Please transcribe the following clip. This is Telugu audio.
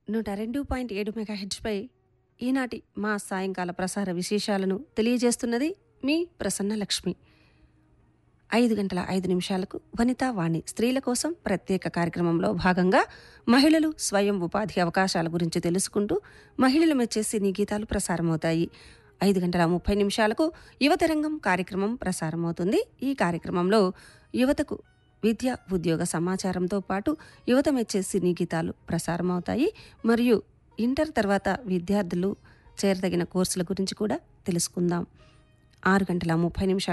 నూట రెండు పాయింట్ ఏడు మెగాహెడ్స్పై ఈనాటి మా సాయంకాల ప్రసార విశేషాలను తెలియజేస్తున్నది మీ ప్రసన్న లక్ష్మి ఐదు గంటల ఐదు నిమిషాలకు వనితా వాణి స్త్రీల కోసం ప్రత్యేక కార్యక్రమంలో భాగంగా మహిళలు స్వయం ఉపాధి అవకాశాల గురించి తెలుసుకుంటూ మహిళలు మెచ్చే సినీ గీతాలు ప్రసారమవుతాయి ఐదు గంటల ముప్పై నిమిషాలకు యువతరంగం కార్యక్రమం ప్రసారమవుతుంది ఈ కార్యక్రమంలో యువతకు విద్య ఉద్యోగ సమాచారంతో పాటు యువత మెచ్చే సినీ గీతాలు ప్రసారమవుతాయి మరియు ఇంటర్ తర్వాత విద్యార్థులు చేరదగిన కోర్సుల గురించి కూడా తెలుసుకుందాం ఆరు గంటల ముప్పై నిమిషాల